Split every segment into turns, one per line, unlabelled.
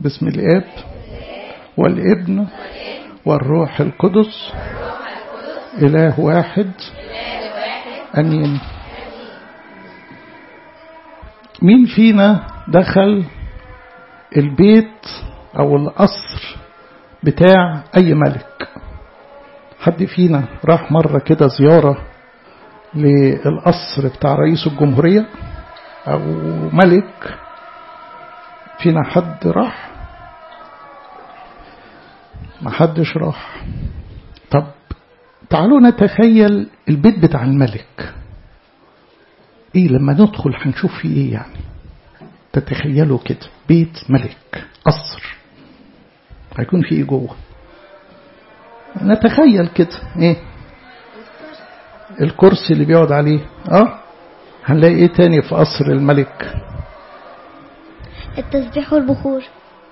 باسم الاب والابن والروح القدس اله واحد امين مين فينا دخل البيت او القصر بتاع اي ملك حد فينا راح مرة كده زيارة للقصر بتاع رئيس الجمهورية او ملك فينا حد راح ما حدش راح طب تعالوا نتخيل البيت بتاع الملك ايه لما ندخل هنشوف فيه ايه يعني تتخيلوا كده بيت ملك قصر هيكون فيه ايه جوه نتخيل كده ايه الكرسي اللي بيقعد عليه اه هنلاقي ايه تاني في قصر الملك
التسبيح والبخور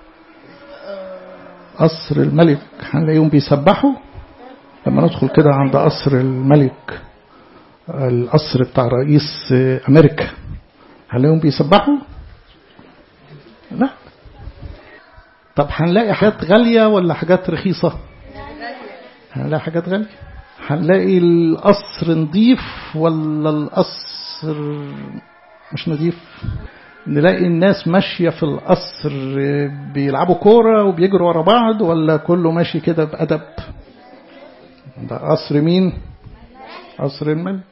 قصر الملك هنلاقيهم بيسبحوا لما ندخل كده عند قصر الملك القصر بتاع رئيس امريكا هنلاقيهم بيسبحوا لا طب هنلاقي حاجات غالية ولا حاجات رخيصة هنلاقي حاجات غالية هنلاقي القصر نظيف ولا القصر مش نظيف نلاقي الناس ماشية في القصر بيلعبوا كورة وبيجروا ورا بعض ولا كله ماشي كده بأدب ده قصر مين قصر الملك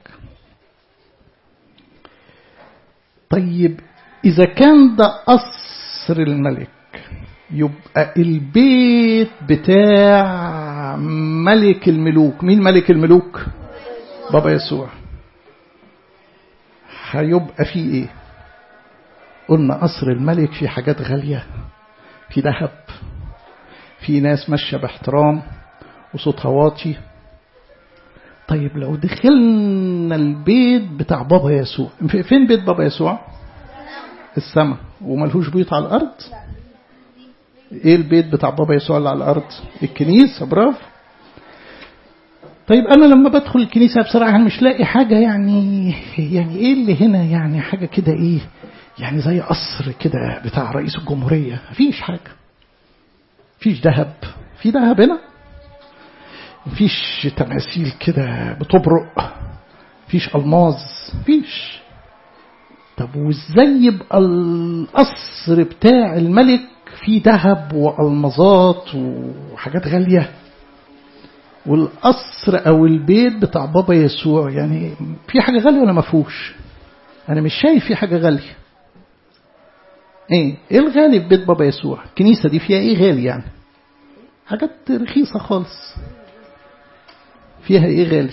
طيب إذا كان ده قصر الملك يبقى البيت بتاع ملك الملوك مين ملك الملوك بابا يسوع هيبقى فيه ايه قلنا قصر الملك في حاجات غالية في ذهب في ناس ماشية باحترام وصوتها واطي طيب لو دخلنا البيت بتاع بابا يسوع فين بيت بابا يسوع السماء وملهوش بيوت على الأرض ايه البيت بتاع بابا يسوع اللي على الأرض الكنيسة برافو طيب أنا لما بدخل الكنيسة بصراحة مش لاقي حاجة يعني يعني إيه اللي هنا يعني حاجة كده إيه يعني زي قصر كده بتاع رئيس الجمهورية مفيش حاجة مفيش ذهب في ذهب هنا مفيش تماثيل كده بتبرق مفيش ألماظ مفيش طب وازاي يبقى القصر بتاع الملك فيه ذهب وألمظات وحاجات غالية والقصر أو البيت بتاع بابا يسوع يعني في حاجة غالية ولا ما فيهوش أنا مش شايف في حاجة غالية ايه ايه الغالي في بيت بابا يسوع الكنيسة دي فيها ايه غالي يعني حاجات رخيصة خالص فيها ايه غالي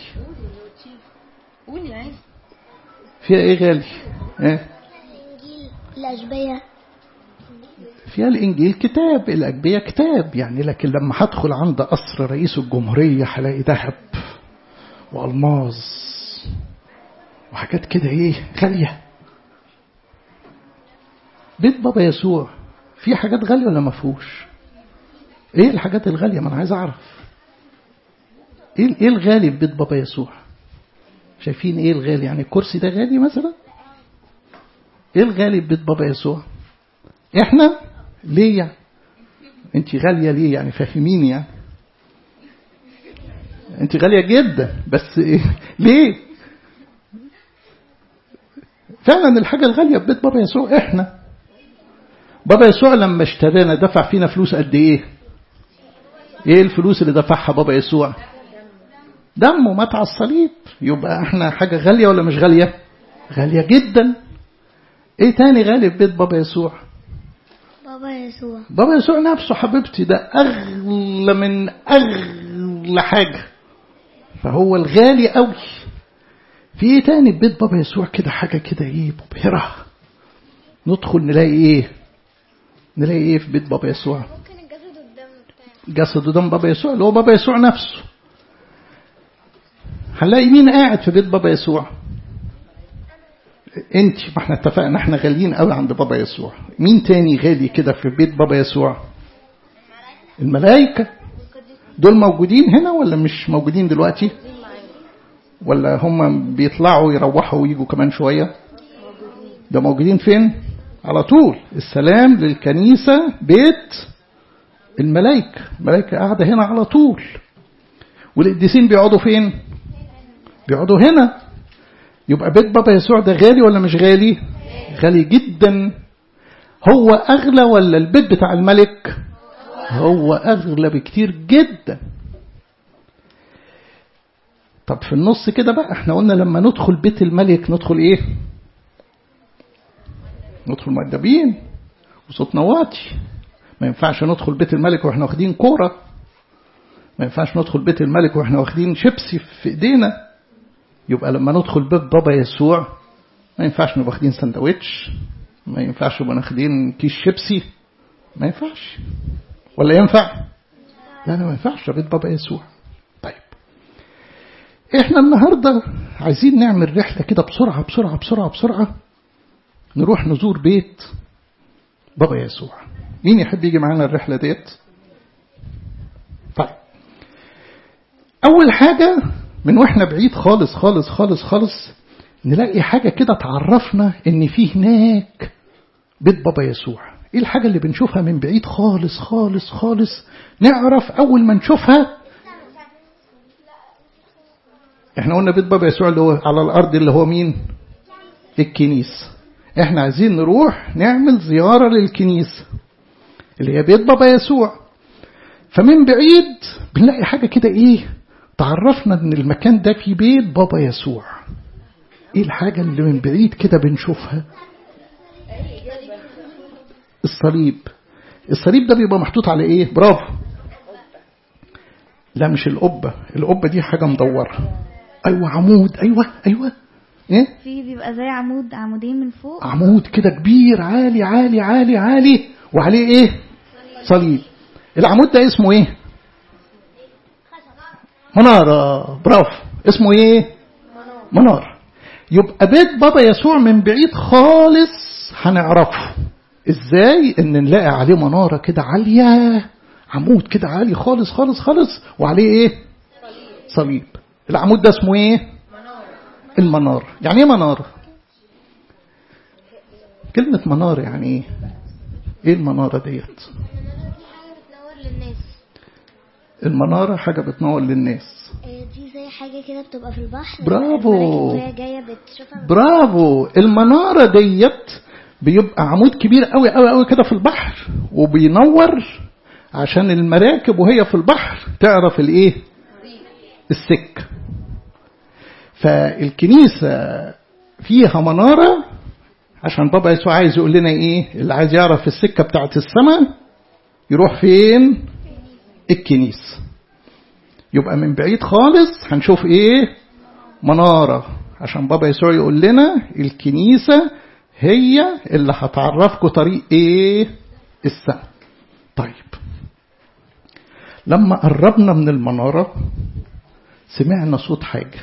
فيها ايه غالي ايه
الأشبية
فيها الانجيل كتاب الاجبية كتاب يعني لكن لما هدخل عند قصر رئيس الجمهورية هلاقي ذهب والماظ وحاجات كده ايه غاليه بيت بابا يسوع في حاجات غالية ولا ما فيهوش ايه الحاجات الغالية ما انا عايز اعرف ايه ايه الغالي في بيت بابا يسوع شايفين ايه الغالي يعني الكرسي ده غالي مثلا ايه الغالي في بيت بابا يسوع احنا ليه يعني انت غالية ليه يعني فاهميني يعني انت غالية جدا بس إيه؟ ليه فعلا الحاجة الغالية في بيت بابا يسوع احنا بابا يسوع لما اشترانا دفع فينا فلوس قد ايه ايه الفلوس اللي دفعها بابا يسوع دمه مات على الصليب يبقى احنا حاجة غالية ولا مش غالية غالية جدا ايه تاني غالي في بيت بابا يسوع
بابا يسوع
بابا يسوع نفسه حبيبتي ده اغلى من اغلى حاجة فهو الغالي قوي في ايه تاني في بيت بابا يسوع كده حاجة كده ايه مبهرة ندخل نلاقي ايه نلاقي ايه في بيت بابا يسوع
ممكن الجسد والدم بتاعه
جسد ودم بابا يسوع اللي هو بابا يسوع نفسه هنلاقي مين قاعد في بيت بابا يسوع انت ما احنا اتفقنا احنا غاليين قوي عند بابا يسوع مين تاني غالي كده في بيت بابا يسوع الملائكة دول موجودين هنا ولا مش موجودين دلوقتي ولا هم بيطلعوا يروحوا ويجوا كمان شوية ده موجودين فين على طول السلام للكنيسة بيت الملائكة الملائكة قاعدة هنا على طول والقديسين بيقعدوا فين بيقعدوا هنا يبقى بيت بابا يسوع ده غالي ولا مش غالي غالي جدا هو أغلى ولا البيت بتاع الملك هو أغلى بكتير جدا طب في النص كده بقى احنا قلنا لما ندخل بيت الملك ندخل ايه ندخل مؤدبين وصوتنا واطي ما ينفعش ندخل بيت الملك واحنا واخدين كورة ما ينفعش ندخل بيت الملك واحنا واخدين شيبسي في ايدينا يبقى لما ندخل بيت بابا يسوع ما ينفعش نبقى واخدين سندوتش ما ينفعش نبقى واخدين كيس شيبسي ما ينفعش ولا ينفع لا لا ما ينفعش بيت بابا يسوع طيب احنا النهارده عايزين نعمل رحله كده بسرعه بسرعه بسرعه بسرعه نروح نزور بيت بابا يسوع مين يحب يجي معانا الرحله ديت طيب اول حاجه من واحنا بعيد خالص خالص خالص خالص نلاقي حاجه كده تعرفنا ان في هناك بيت بابا يسوع ايه الحاجه اللي بنشوفها من بعيد خالص خالص خالص نعرف اول ما نشوفها احنا قلنا بيت بابا يسوع اللي هو على الارض اللي هو مين الكنيسه احنا عايزين نروح نعمل زياره للكنيسه اللي هي بيت بابا يسوع فمن بعيد بنلاقي حاجه كده ايه تعرفنا ان المكان ده في بيت بابا يسوع ايه الحاجه اللي من بعيد كده بنشوفها الصليب الصليب ده بيبقى محطوط على ايه برافو لا مش القبة القبة دي حاجة مدورة أيوة عمود أيوة أيوة إيه؟
في بيبقى زي عمود عمودين من فوق
عمود كده كبير عالي عالي عالي عالي وعليه إيه؟ صليب العمود ده اسمه إيه؟ منارة برافو اسمه إيه؟ منارة يبقى بيت بابا يسوع من بعيد خالص هنعرفه ازاي ان نلاقي عليه منارة كده عالية عمود كده عالي خالص خالص خالص وعليه ايه صليب العمود ده اسمه ايه المنارة يعني ايه منارة كلمة منارة يعني ايه ايه المنارة ديت
بتنور للناس
المنارة حاجة بتنور للناس
دي زي حاجة كده بتبقى في البحر
برافو.
المراكب وهي جاية بتشوفها
برافو المنارة ديت بيبقى عمود كبير قوي قوي قوي كده في البحر وبينور عشان المراكب وهي في البحر تعرف الايه السكة فالكنيسة فيها منارة عشان بابا يسوع عايز يقول لنا ايه اللي عايز يعرف السكة بتاعت السماء يروح فين الكنيسة يبقى من بعيد خالص هنشوف ايه منارة عشان بابا يسوع يقول لنا الكنيسة هي اللي هتعرفكم طريق ايه السماء طيب لما قربنا من المنارة سمعنا صوت حاجة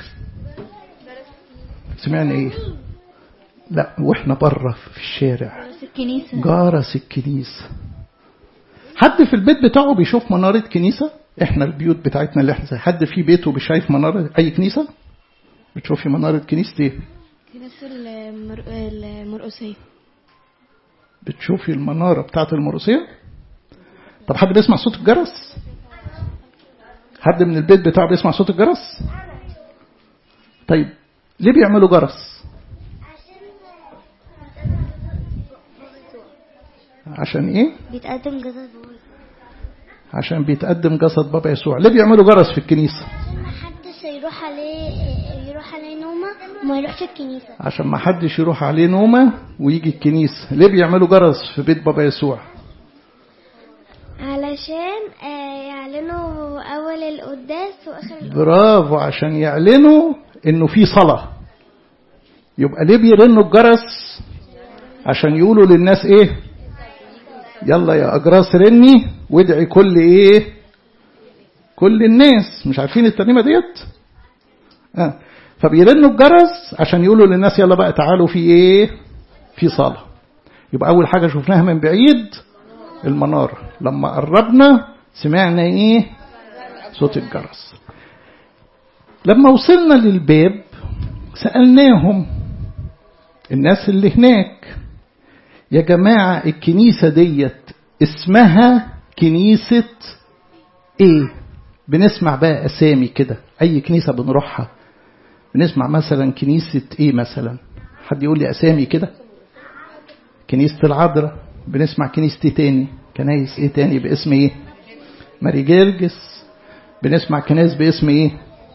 سمعنا ايه لا واحنا بره في الشارع
بس الكنيسة
جرس الكنيسة حد في البيت بتاعه بيشوف منارة كنيسة احنا البيوت بتاعتنا اللي احنا حد في بيته بيشايف منارة اي كنيسة بتشوفي منارة كنيسة ايه
كنيسة المر... المرقسية
بتشوفي المنارة بتاعت المروسية طب حد بيسمع صوت الجرس حد من البيت بتاعه بيسمع صوت الجرس طيب ليه بيعملوا جرس عشان ايه
بيتقدم جسد بابا
عشان بيتقدم جسد بابا يسوع ليه بيعملوا جرس في الكنيسة
عشان محدش يروح عليه يروح عليه نومة وما يروحش الكنيسة
عشان ما حدش يروح عليه نومة ويجي الكنيسة ليه بيعملوا جرس في بيت بابا يسوع
علشان آه، يعلنوا أول القداس وآخر القداس
برافو عشان يعلنوا انه في صلاة يبقى ليه بيرنوا الجرس عشان يقولوا للناس ايه يلا يا اجراس رني وادعي كل ايه كل الناس مش عارفين الترنيمه ديت آه. فبيرنوا الجرس عشان يقولوا للناس يلا بقى تعالوا في ايه في صلاة يبقى اول حاجة شفناها من بعيد المنارة لما قربنا سمعنا ايه صوت الجرس لما وصلنا للباب سألناهم الناس اللي هناك يا جماعة الكنيسة ديت اسمها كنيسة ايه بنسمع بقى اسامي كده اي كنيسة بنروحها بنسمع مثلا كنيسة ايه مثلا حد يقول لي اسامي كده كنيسة العذراء بنسمع كنيسة تاني كنايس ايه تاني باسم ايه ماري جرجس بنسمع كنايس باسم ايه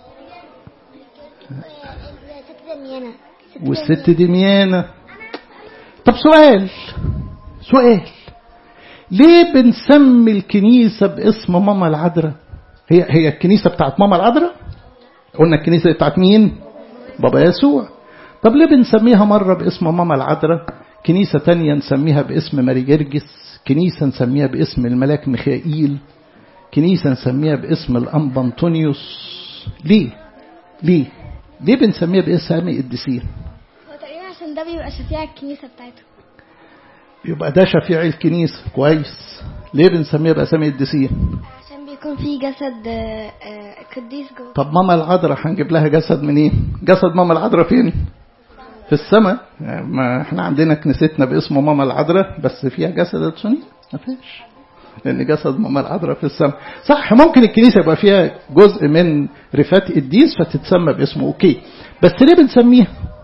ست دميانة
والست دميانة طب سؤال سؤال ليه بنسمي الكنيسة باسم ماما العذراء هي هي الكنيسة بتاعت ماما العذراء قلنا الكنيسة بتاعت مين بابا يسوع طب ليه بنسميها مرة باسم ماما العذراء كنيسة تانية نسميها باسم ماري جرجس كنيسة نسميها باسم الملاك ميخائيل كنيسة نسميها باسم الأنبا أنطونيوس ليه ليه ليه بنسميها باسامي القديسين
هو تقريبا عشان ده بيبقى شفيع الكنيسة بتاعته
يبقى ده شفيع الكنيسة كويس ليه بنسميها بأسامي القديسين
عشان بيكون في جسد آه، آه، قديس جوه
طب ماما العذراء هنجيب لها جسد منين جسد ماما العذراء فين في السماء يعني ما احنا عندنا كنيستنا باسم ماما العذراء بس فيها جسد السني ما فيش لان جسد ماما العذراء في السماء صح ممكن الكنيسه يبقى فيها جزء من رفات قديس فتتسمى باسمه اوكي بس ليه بنسميها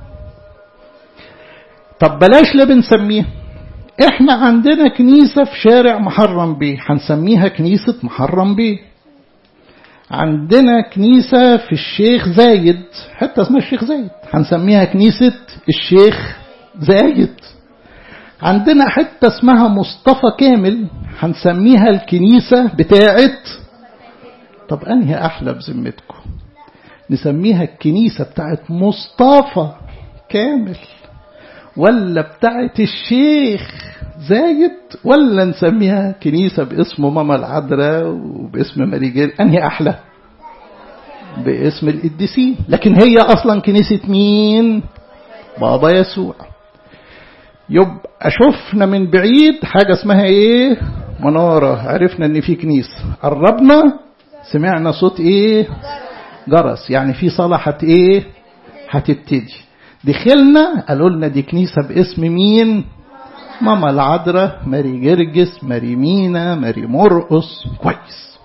طب بلاش ليه بنسميها احنا عندنا كنيسه في شارع محرم بيه هنسميها كنيسه محرم بيه عندنا كنيسة في الشيخ زايد حتى اسمها الشيخ زايد هنسميها كنيسة الشيخ زايد عندنا حتة اسمها مصطفى كامل هنسميها الكنيسة بتاعت طب أنهي أحلى بذمتكم نسميها الكنيسة بتاعت مصطفى كامل ولا بتاعت الشيخ زايد ولا نسميها كنيسة باسم ماما العذراء وباسم ماري جير أنهي أحلى باسم القديسين لكن هي أصلا كنيسة مين بابا يسوع يبقى شفنا من بعيد حاجة اسمها ايه منارة عرفنا ان في كنيسة قربنا سمعنا صوت ايه جرس يعني في صلاة هت ايه هتبتدي دخلنا قالوا لنا دي كنيسة باسم مين ماما العذراء ماري جرجس ماري مينا ماري مرقص كويس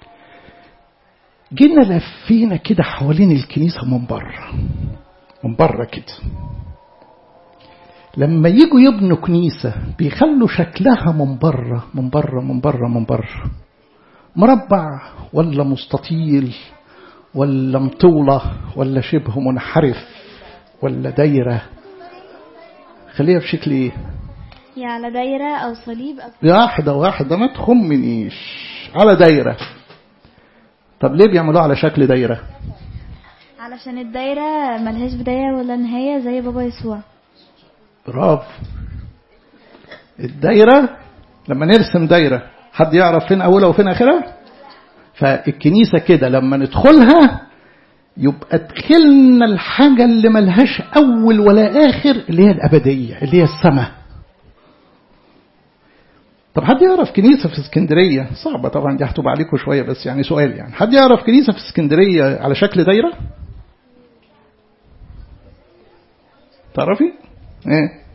جينا لفينا كده حوالين الكنيسة من بره من بره كده لما يجوا يبنوا كنيسة بيخلوا شكلها من بره من بره من بره من بره مربع ولا مستطيل ولا مطولة ولا شبه منحرف ولا دايرة خليها في شكل ايه
يا على دايرة أو صليب أو
واحدة واحدة ما تخمنيش على دايرة طب ليه بيعملوها على شكل دايرة
علشان الدايرة ملهاش بداية ولا نهاية زي بابا يسوع
برافو الدايرة لما نرسم دايرة حد يعرف فين أولها وفين آخرها فالكنيسة كده لما ندخلها يبقى دخلنا الحاجة اللي ملهاش أول ولا آخر اللي هي الأبدية اللي هي السماء طب حد يعرف كنيسة في اسكندرية صعبة طبعا دي هتبقى عليكم شوية بس يعني سؤال يعني حد يعرف كنيسة في اسكندرية على شكل دايرة تعرفي ايه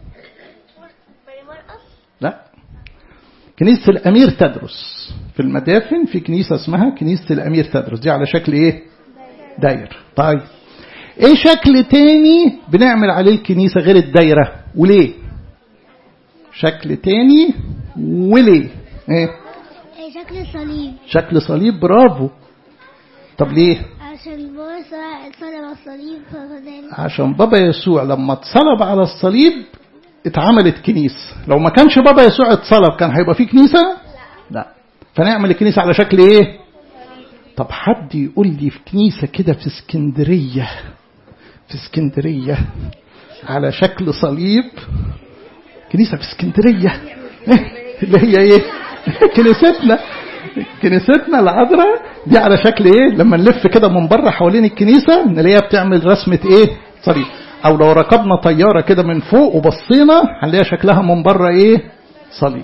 لا كنيسة الأمير تدرس في المدافن في كنيسة اسمها كنيسة الأمير تدرس دي على شكل ايه داير طيب ايه شكل تاني بنعمل عليه الكنيسة غير الدايرة وليه شكل تاني وليه ايه
إيه شكل صليب
شكل صليب برافو طب ليه
عشان بابا يسوع اتصلب على الصليب فذلك
عشان بابا يسوع لما اتصلب على الصليب اتعملت كنيسة لو ما كانش بابا يسوع اتصلب كان هيبقى فيه كنيسة لا فنعمل الكنيسة على شكل ايه طب حد يقول لي في كنيسة كده في اسكندرية في اسكندرية على شكل صليب كنيسة في اسكندرية اللي هي ايه كنيستنا كنيستنا العذراء دي على شكل ايه لما نلف كده من بره حوالين الكنيسة نلاقيها بتعمل رسمة ايه صليب او لو ركبنا طيارة كده من فوق وبصينا هنلاقيها شكلها من بره ايه صليب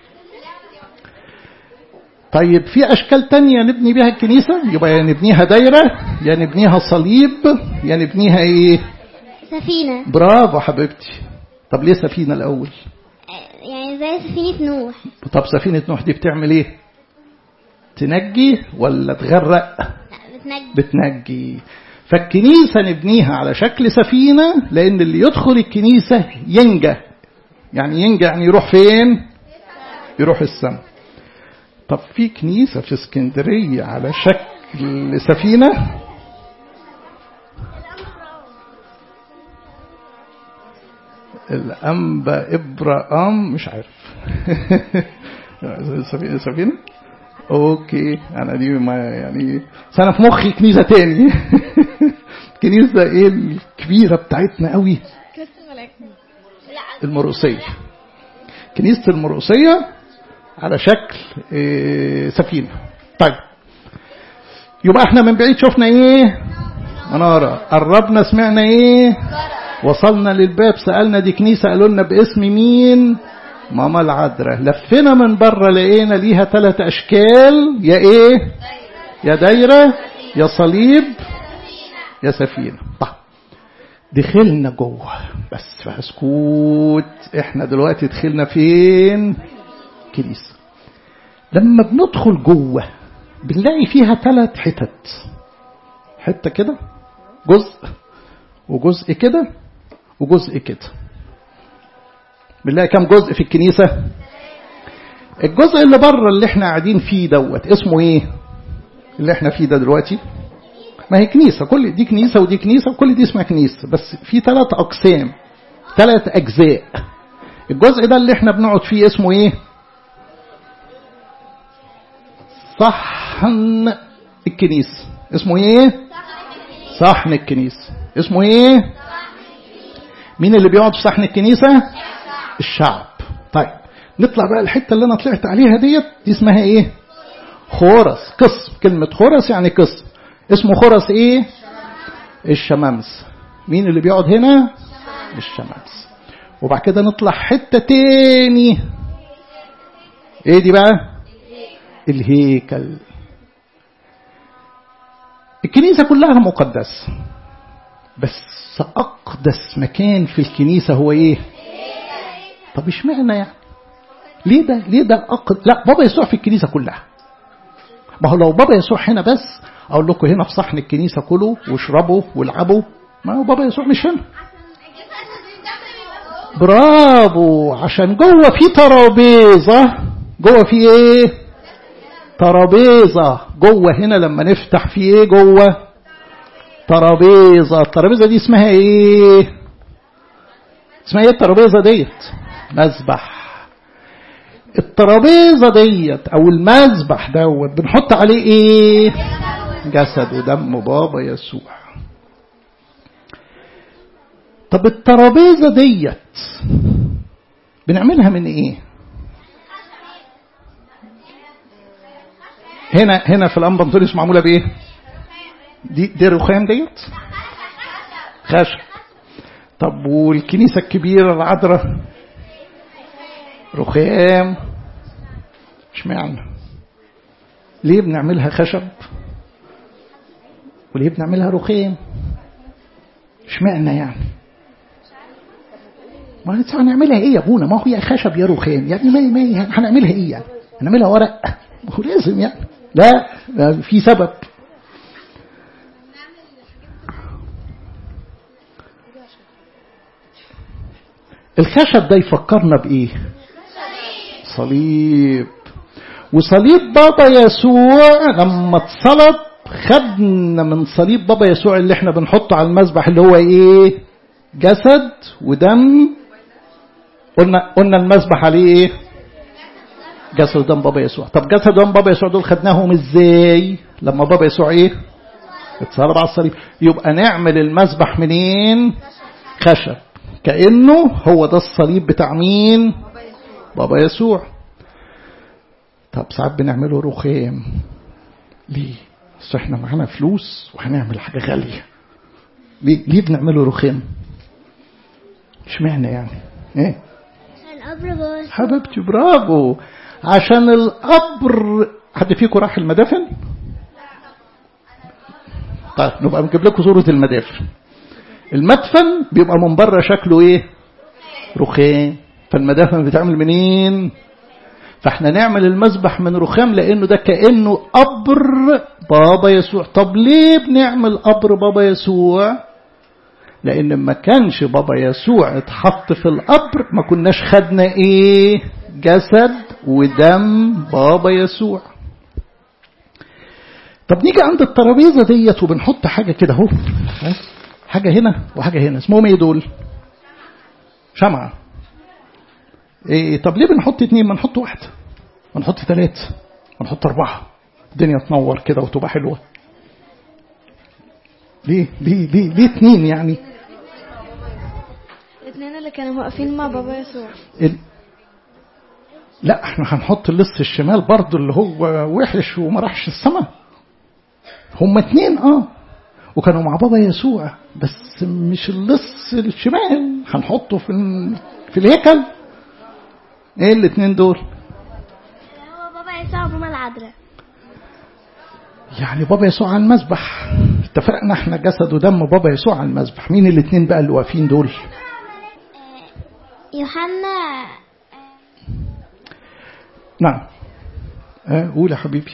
طيب في اشكال تانية نبني بيها الكنيسة يبقى يا نبنيها دايرة يا نبنيها صليب يا نبنيها ايه
سفينة
برافو حبيبتي طب ليه سفينة الاول
يعني زي سفينة نوح
طب سفينة نوح دي بتعمل ايه تنجي ولا تغرق
لا بتنجي
بتنجي فالكنيسة نبنيها على شكل سفينة لأن اللي يدخل الكنيسة ينجى يعني ينجى يعني يروح فين يروح السماء طب في كنيسة في اسكندرية على شكل سفينة الأنبا إبراهام مش عارف سفينة سفينة اوكي انا دي ما يعني بس انا في مخي كنيسه تاني كنيسه ايه الكبيره بتاعتنا قوي المرقسيه كنيسه المرقسيه على شكل إيه سفينه طيب يبقى احنا من بعيد شفنا ايه مناره قربنا سمعنا ايه وصلنا للباب سالنا دي كنيسه قالوا لنا باسم مين ماما العذراء لفينا من بره لقينا ليها ثلاث اشكال يا ايه يا دايره يا صليب يا سفينه طيب دخلنا جوه بس فسكوت احنا دلوقتي دخلنا فين كنيسه لما بندخل جوه بنلاقي فيها ثلاث حتت حته كده جزء وجزء كده وجزء كده بنلاقي كم جزء في الكنيسة الجزء اللي بره اللي احنا قاعدين فيه دوت اسمه ايه اللي احنا فيه ده دلوقتي ما هي كنيسة كل دي كنيسة ودي كنيسة وكل دي اسمها كنيسة بس في ثلاث أقسام ثلاث أجزاء الجزء ده اللي احنا بنقعد فيه اسمه ايه صحن الكنيسة اسمه ايه صحن الكنيسة اسمه ايه مين اللي بيقعد في صحن الكنيسة الشعب طيب نطلع بقى الحتة اللي انا طلعت عليها ديت دي اسمها ايه خورس قسم كلمة خورس يعني قسم اسمه خورس ايه الشمامس مين اللي بيقعد هنا الشمامس وبعد كده نطلع حتة تاني ايه دي بقى الهيكل الكنيسة كلها مقدسة بس أقدس مكان في الكنيسة هو إيه؟ طب اشمعنى يعني؟ ليه ده؟ ليه ده أقد... لا بابا يسوع في الكنيسة كلها. ما هو لو بابا يسوع هنا بس أقول لكم هنا في صحن الكنيسة كلوا واشربوا والعبوا ما هو بابا يسوع مش هنا. برافو عشان جوه في ترابيزة جوه في ايه؟ ترابيزة جوه هنا لما نفتح في ايه جوه؟ ترابيزة الترابيزة دي اسمها ايه اسمها ايه الترابيزة ديت مذبح الترابيزة ديت او المذبح دوت بنحط عليه ايه جسد ودم بابا يسوع طب الترابيزة ديت بنعملها من ايه هنا هنا في الانبا انطونيوس معموله بايه دي دي رخام ديت خشب طب والكنيسة الكبيرة العذراء رخام اشمعنى ليه بنعملها خشب وليه بنعملها رخام اشمعنى يعني ما هنعملها ايه يا ابونا ما هو يا خشب يا رخام يعني ما ما هنعملها ايه يعني هنعملها ورق ما هو لازم يعني لا في سبب الخشب ده يفكرنا بإيه صليب وصليب بابا يسوع لما اتصلب خدنا من صليب بابا يسوع اللي احنا بنحطه على المذبح اللي هو ايه جسد ودم قلنا قلنا المذبح عليه ايه جسد ودم بابا يسوع طب جسد ودم بابا يسوع دول خدناهم ازاي لما بابا يسوع ايه اتصلب على الصليب يبقى نعمل المذبح منين خشب كأنه هو ده الصليب بتاع مين بابا يسوع طب ساعات بنعمله رخام ليه بس احنا معانا فلوس وهنعمل حاجة غالية ليه, ليه بنعمله رخام اشمعنى يعني ايه
عشان القبر جوه
حبيبتي برافو عشان القبر حد فيكم راح المدافن طيب نبقى نجيب لكم صورة المدافن المدفن بيبقى من بره شكله ايه رخام فالمدافن بتعمل منين فاحنا نعمل المذبح من رخام لانه ده كانه قبر بابا يسوع طب ليه بنعمل قبر بابا يسوع لان ما كانش بابا يسوع اتحط في القبر ما كناش خدنا ايه جسد ودم بابا يسوع طب نيجي عند الترابيزه ديت وبنحط حاجه كده اهو حاجه هنا وحاجه هنا اسمهم ايه دول شمعه إيه طب ليه بنحط اتنين ما نحط واحده ما نحط ثلاثه ما نحط اربعه الدنيا تنور كده وتبقى حلوه ليه ليه ليه ليه اتنين يعني
الاثنين اللي كانوا واقفين مع بابا يسوع
ال... لا احنا هنحط اللص الشمال برضو اللي هو وحش وما راحش السماء هما اتنين اه وكانوا مع بابا يسوع بس مش اللص الشمال هنحطه في ال... في الهيكل ايه الاتنين دول
هو بابا يسوع وماما العذراء
يعني بابا يسوع على المذبح اتفقنا احنا جسد ودم بابا يسوع على المذبح مين الاتنين بقى اللي واقفين دول
يوحنا
نعم اه قول يا حبيبي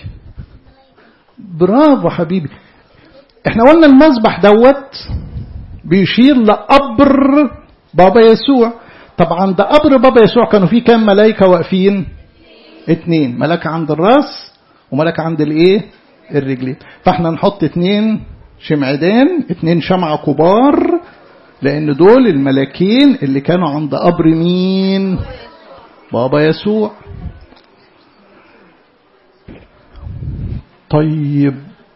برافو حبيبي احنا قلنا المذبح دوت بيشير لقبر بابا يسوع طبعا ده قبر بابا يسوع كانوا فيه كام ملائكه واقفين اتنين ملائكه عند الراس وملائكه عند الايه الرجلين فاحنا نحط اتنين شمعدان اتنين شمعة كبار لان دول الملاكين اللي كانوا عند قبر مين بابا يسوع طيب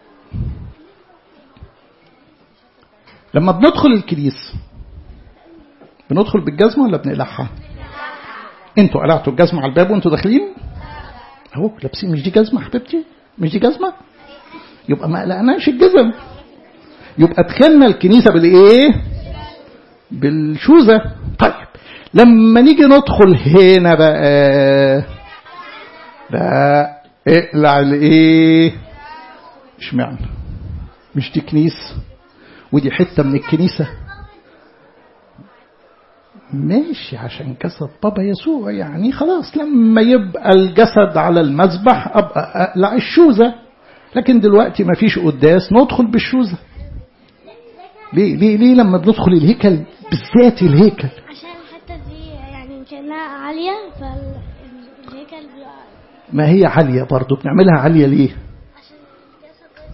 لما بندخل الكنيسة بندخل بالجزمة ولا بنقلعها انتوا قلعتوا الجزمة على الباب وانتوا داخلين اهو لابسين مش دي جزمة حبيبتي مش دي جزمة يبقى ما قلقناش الجزم يبقى دخلنا الكنيسة بالايه بالشوزة طيب لما نيجي ندخل هنا بقى لا اقلع الايه اشمعنى مش دي كنيسة ودي حتة من الكنيسة ماشي عشان جسد بابا يسوع يعني خلاص لما يبقى الجسد على المذبح ابقى اقلع الشوزة لكن دلوقتي ما فيش قداس ندخل بالشوزة ليه ليه ليه لما بندخل الهيكل بالذات الهيكل
عشان الحتة دي يعني كأنها عالية فالهيكل بيبقى
ما هي عالية برضو بنعملها عالية ليه
عشان الجسد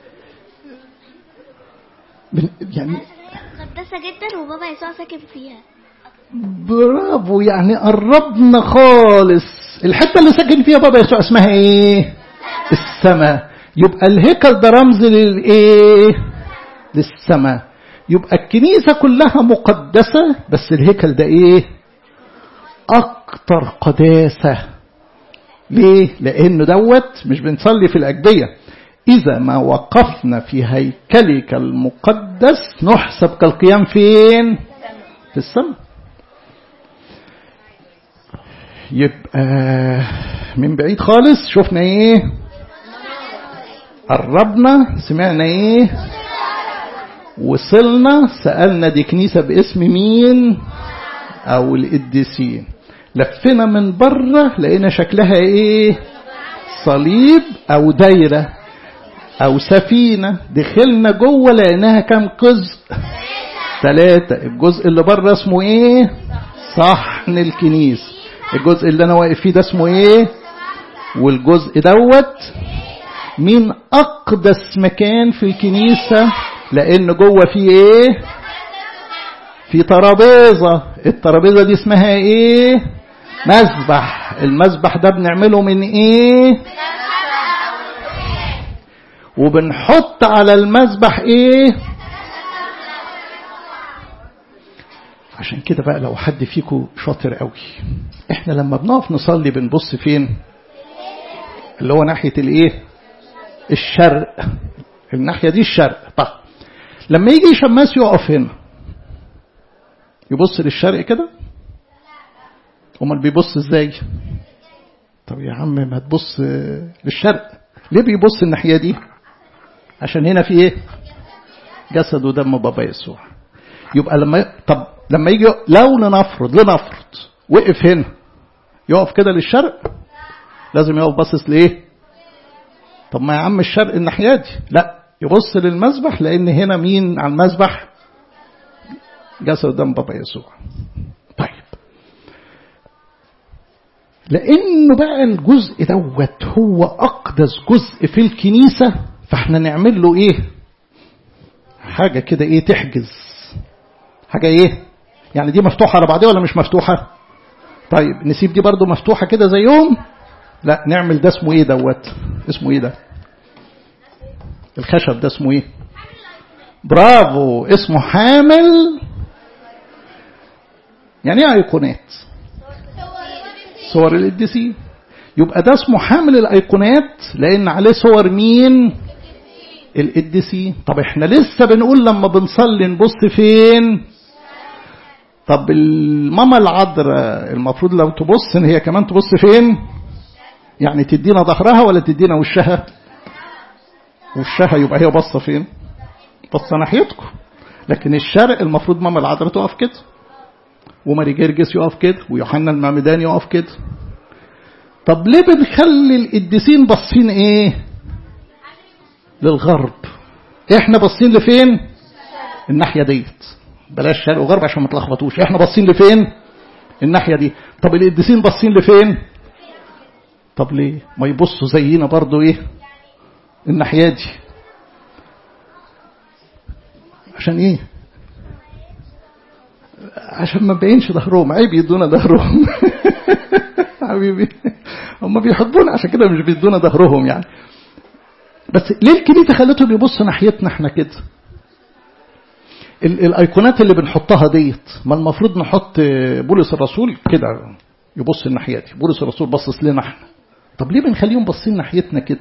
بن يعني
مقدسة جدا وبابا يسوع ساكن فيها
برافو يعني قربنا خالص الحتة اللي ساكن فيها بابا يسوع اسمها ايه السماء يبقى الهيكل ده رمز للايه للسماء يبقى الكنيسة كلها مقدسة بس الهيكل ده ايه اكتر قداسة ليه لانه دوت مش بنصلي في الاجبية اذا ما وقفنا في هيكلك المقدس نحسب كالقيام فين في السماء يبقى من بعيد خالص شفنا ايه قربنا سمعنا ايه وصلنا سألنا دي كنيسة باسم مين او القديسين لفنا من بره لقينا شكلها ايه صليب او دايرة او سفينة دخلنا جوه لقيناها كام جزء ثلاثة الجزء اللي بره اسمه ايه صحن الكنيسة الجزء اللي انا واقف فيه ده اسمه ايه والجزء دوت مين اقدس مكان في الكنيسة لان جوه فيه ايه في ترابيزة الترابيزة دي اسمها ايه مذبح المذبح ده بنعمله من ايه وبنحط على المذبح ايه عشان كده بقى لو حد فيكم شاطر قوي احنا لما بنقف نصلي بنبص فين اللي هو ناحية الايه الشرق الناحية دي الشرق طب لما يجي شماس يقف هنا يبص للشرق كده امال بيبص ازاي طب يا عم ما تبص للشرق ليه بيبص الناحية دي عشان هنا في ايه جسد ودم بابا يسوع يبقى لما طب لما يجي لو لنفرض لنفرض وقف هنا يقف كده للشرق لازم يقف باصص لايه طب ما يا عم الشرق الناحيه دي لا يبص للمسبح لان هنا مين على المسبح جسد قدام بابا يسوع طيب لانه بقى الجزء دوت هو اقدس جزء في الكنيسه فاحنا نعمل له ايه حاجه كده ايه تحجز حاجه ايه يعني دي مفتوحه على بعضها ولا مش مفتوحه طيب نسيب دي برضو مفتوحه كده زيهم لا نعمل ده اسمه ايه دوت اسمه ايه ده الخشب ده اسمه ايه برافو اسمه حامل يعني ايه ايقونات صور القديسين يبقى ده اسمه حامل الايقونات لان عليه صور مين القديسين طب احنا لسه بنقول لما بنصلي نبص فين طب الماما العذراء المفروض لو تبص ان هي كمان تبص فين يعني تدينا ظهرها ولا تدينا وشها وشها يبقى هي باصه فين باصه ناحيتكم لكن الشرق المفروض ماما العذراء تقف كده وماري جرجس يقف كده ويوحنا المعمدان يقف كده طب ليه بنخلي القديسين باصين ايه للغرب احنا باصين لفين الناحيه ديت بلاش شرق وغرب عشان ما تلخبطوش احنا باصين لفين الناحيه دي طب القديسين باصين لفين طب ليه ما يبصوا زينا برضو ايه الناحيه دي عشان ايه عشان ما بينش ظهرهم عيب يدونا ظهرهم حبيبي هم بيحبونا عشان كده مش بيدونا ظهرهم يعني بس ليه الكنيسه خلتهم يبصوا ناحيتنا احنا كده الايقونات اللي بنحطها ديت ما المفروض نحط بولس الرسول كده يبص الناحيه دي بولس الرسول باصص لنا احنا طب ليه بنخليهم باصين ناحيتنا كده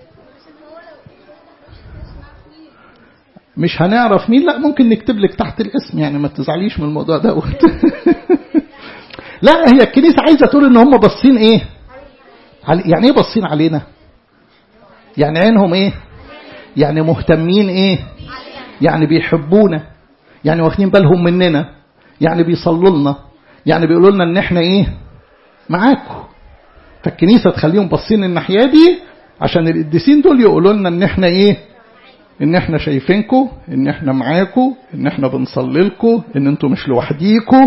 مش هنعرف مين لا ممكن نكتب لك تحت الاسم يعني ما تزعليش من الموضوع دوت لا هي الكنيسه عايزه تقول ان هم باصين ايه يعني ايه باصين علينا يعني عينهم ايه يعني مهتمين ايه يعني بيحبونا يعني واخدين بالهم مننا يعني بيصلوا لنا يعني بيقولوا لنا ان احنا ايه معاكم فالكنيسه تخليهم باصين الناحيه دي عشان القديسين دول يقولوا لنا ان احنا ايه ان احنا شايفينكم ان احنا معاكم ان احنا بنصلي لكم ان انتوا مش لوحديكم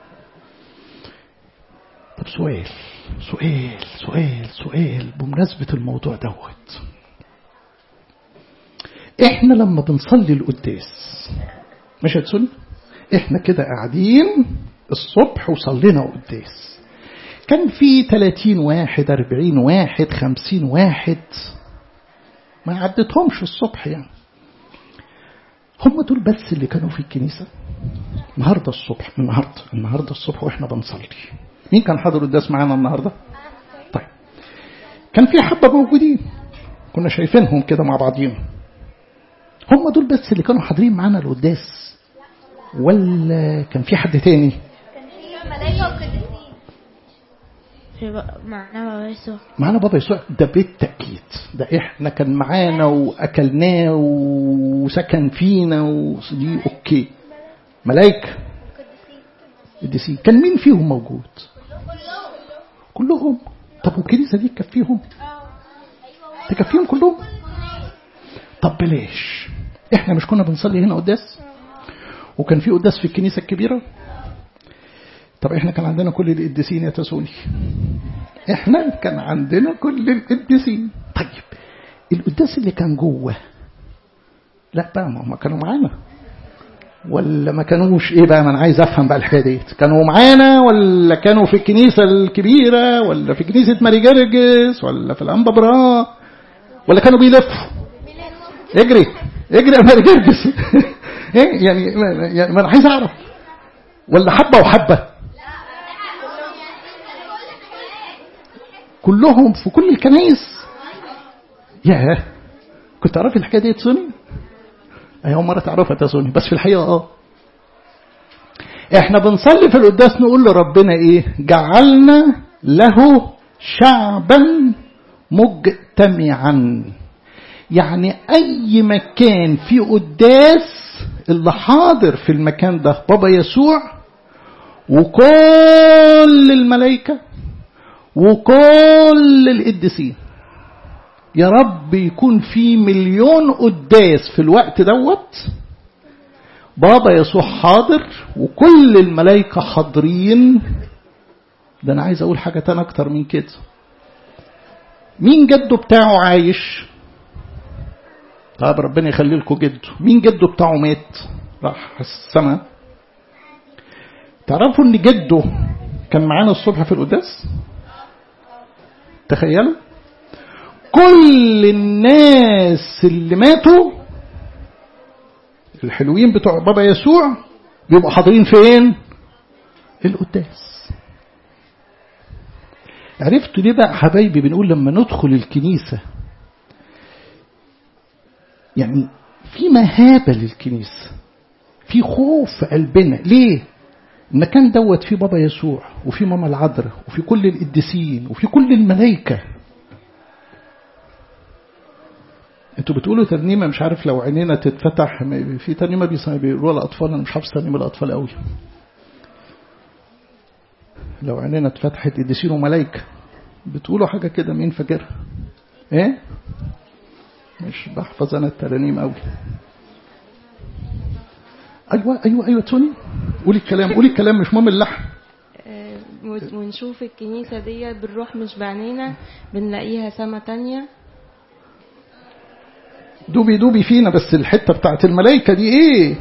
طب سؤال سؤال سؤال سؤال بمناسبة الموضوع دوت احنا لما بنصلي القداس مش هتسن احنا كده قاعدين الصبح وصلينا قداس كان في 30 واحد 40 واحد 50 واحد ما عدتهمش الصبح يعني هم دول بس اللي كانوا في الكنيسة النهاردة الصبح النهاردة النهاردة الصبح واحنا بنصلي مين كان حاضر القداس معانا النهاردة طيب كان في حبة موجودين كنا شايفينهم كده مع بعضين هم دول بس اللي كانوا حاضرين معانا القداس ولا كان في حد تاني
كان في ملايكة وقديسين
معنا بابا يسوع
معانا بابا يسوع ده بالتأكيد ده احنا كان معانا واكلناه وسكن فينا ودي اوكي ملايكة قديسين كان مين فيهم موجود كلهم طب والكنيسة دي تكفيهم تكفيهم كلهم طب بلاش احنا مش كنا بنصلي هنا قداس وكان في قداس في الكنيسة الكبيرة طب احنا كان عندنا كل القديسين يا تسوني احنا كان عندنا كل القديسين طيب القداس اللي كان جوه لا بقى ما هم كانوا معانا ولا ما كانوش ايه بقى ما انا عايز افهم بقى الحكايه ديت كانوا معانا ولا كانوا في الكنيسه الكبيره ولا في كنيسه ماري جرجس ولا في الانبا برا ولا كانوا بيلفوا اجري اجري يا ماري جرجس ايه يعني يعني ما انا عايز اعرف ولا حبه وحبه كلهم في كل الكنائس ياه كنت تعرفي الحكايه دي سوني اهي اول مره تعرفها يا سوني بس في الحقيقه اه احنا بنصلي في القداس نقول لربنا ايه جعلنا له شعبا مجتمعا يعني اي مكان في قداس اللي حاضر في المكان ده بابا يسوع وكل الملائكة وكل القديسين يا رب يكون في مليون قداس في الوقت دوت بابا يسوع حاضر وكل الملائكة حاضرين ده أنا عايز أقول حاجة تانية أكتر من كده مين جده بتاعه عايش طب ربنا يخلي لكم جده مين جده بتاعه مات راح السماء تعرفوا ان جده كان معانا الصبح في القداس تخيلوا كل الناس اللي ماتوا الحلوين بتوع بابا يسوع بيبقوا حاضرين فين القداس عرفتوا ليه بقى حبايبي بنقول لما ندخل الكنيسة يعني في مهابة للكنيسة في خوف في قلبنا ليه المكان دوت فيه بابا يسوع وفي ماما العذراء وفي كل القديسين وفي كل الملائكة انتوا بتقولوا ترنيمة مش عارف لو عينينا تتفتح في ترنيمة بيقولوها الأطفال أنا مش حافظ ترنيمة الأطفال قوي لو عينينا اتفتحت قديسين وملائكة بتقولوا حاجة كده مين فاكرها ايه مش بحفظ انا الترانيم قوي ايوه ايوه ايوه توني قولي الكلام قولي الكلام مش مهم اللحن
ونشوف الكنيسة دي بنروح مش بعينينا بنلاقيها سما تانية
دوبي دوبي فينا بس الحتة بتاعت الملائكة دي ايه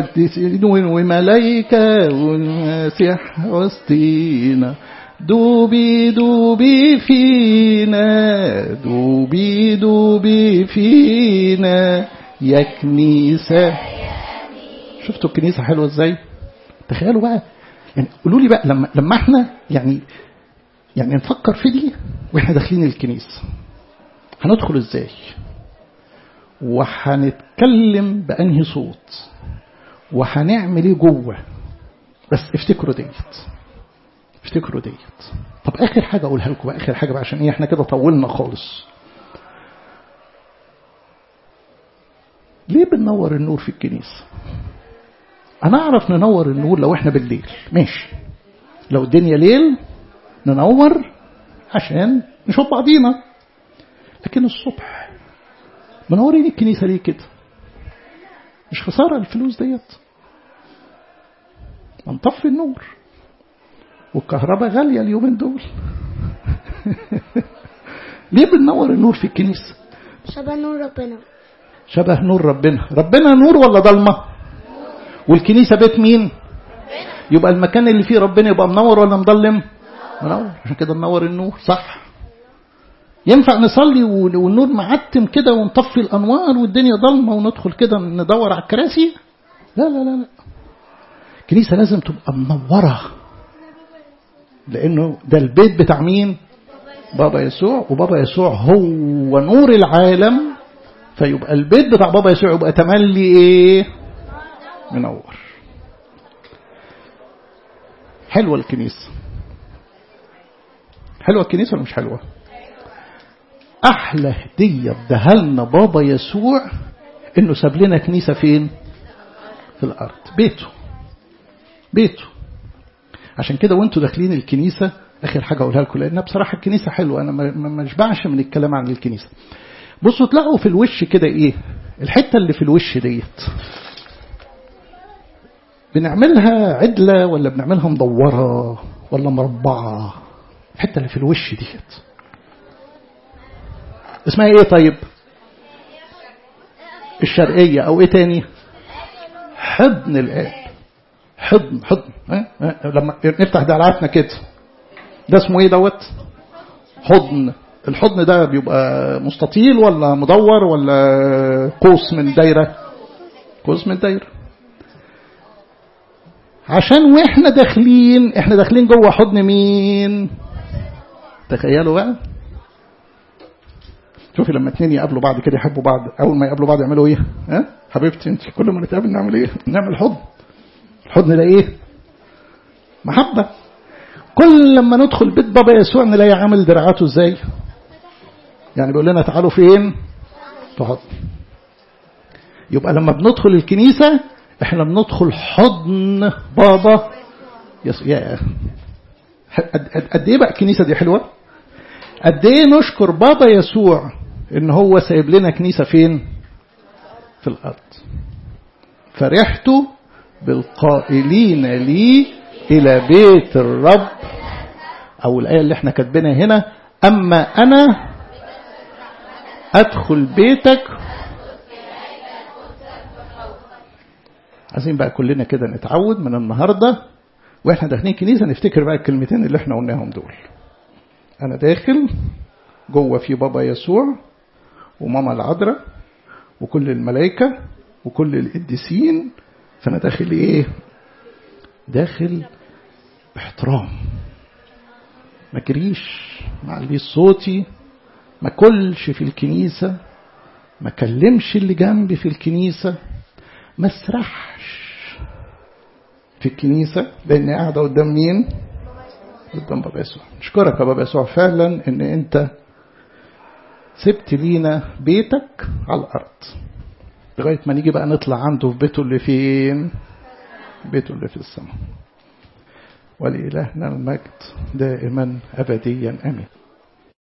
وملائكة والمسيح وسطينا دوبي دوبي فينا دوبي دوبي فينا يا كنيسة شفتوا الكنيسة حلوة ازاي تخيلوا بقى يعني قولوا لي بقى لما لما احنا يعني يعني نفكر في دي واحنا داخلين الكنيسة هندخل ازاي وهنتكلم بأنهي صوت وهنعمل ايه جوه بس افتكروا ديت افتكروا ديت طب اخر حاجه اقولها لكم بقى اخر حاجه بقى عشان ايه احنا كده طولنا خالص ليه بننور النور في الكنيسه هنعرف ننور النور لو احنا بالليل ماشي لو الدنيا ليل ننور عشان نشوف بعضينا لكن الصبح منورين الكنيسه ليه كده مش خساره الفلوس ديت نطفي النور والكهرباء غالية اليومين دول ليه بننور النور في الكنيسة
شبه نور ربنا
شبه نور ربنا ربنا نور ولا ضلمة والكنيسة بيت مين يبقى المكان اللي فيه ربنا يبقى منور ولا مضلم منور عشان كده ننور النور صح ينفع نصلي والنور معتم كده ونطفي الانوار والدنيا ضلمه وندخل كده ندور على الكراسي لا لا لا لا الكنيسه لازم تبقى منوره لانه ده البيت بتاع مين بابا يسوع وبابا يسوع هو نور العالم فيبقى البيت بتاع بابا يسوع يبقى تملي ايه منور حلوه الكنيسه حلوه الكنيسه ولا مش حلوه احلى هديه اداها لنا بابا يسوع انه ساب لنا كنيسه فين في الارض بيته بيته عشان كده وانتوا داخلين الكنيسة آخر حاجة أقولها لكم لأنها بصراحة الكنيسة حلوة أنا ما اشبعش من الكلام عن الكنيسة بصوا تلاقوا في الوش كده إيه الحتة اللي في الوش ديت بنعملها عدلة ولا بنعملها مدورة ولا مربعة الحتة اللي في الوش ديت اسمها ايه طيب الشرقية او ايه تاني حضن الآب حضن حضن اه؟ اه؟ لما نفتح دلعاتنا كده ده اسمه ايه دوت حضن الحضن ده بيبقى مستطيل ولا مدور ولا قوس من دايرة قوس من دايرة عشان واحنا داخلين احنا داخلين جوه حضن مين تخيلوا بقى شوفي لما اتنين يقابلوا بعض كده يحبوا بعض اول ما يقابلوا بعض يعملوا ايه ها حبيبتي انت كل ما نتقابل نعمل ايه نعمل حضن الحضن ده ايه محبة كل لما ندخل بيت بابا يسوع نلاقي عامل دراعاته ازاي يعني بيقول لنا تعالوا فين في حضن يبقى لما بندخل الكنيسة احنا بندخل حضن بابا يس... يا قد قد- قد ايه بقى الكنيسه دي حلوه قد ايه نشكر بابا يسوع ان هو سايب لنا كنيسه فين في الارض فرحت بالقائلين لي الى بيت الرب او الايه اللي احنا كاتبينها هنا اما انا ادخل بيتك عايزين بقى كلنا كده نتعود من النهارده واحنا داخلين كنيسه نفتكر بقى الكلمتين اللي احنا قلناهم دول انا داخل جوه في بابا يسوع وماما العذراء وكل الملائكه وكل القديسين فانا داخل ايه داخل باحترام ما اجريش ما عليش صوتي ما كلش في الكنيسه ما كلمش اللي جنبي في الكنيسه ما اسرحش في الكنيسة لأني قاعدة قدام مين؟ قدام بابا يسوع نشكرك يا بابا يسوع فعلا إن أنت سبت لينا بيتك على الأرض لغاية ما نيجي بقى نطلع عنده في بيته اللي فين؟ بيته اللي في السماء ولإلهنا المجد دائما أبديا آمين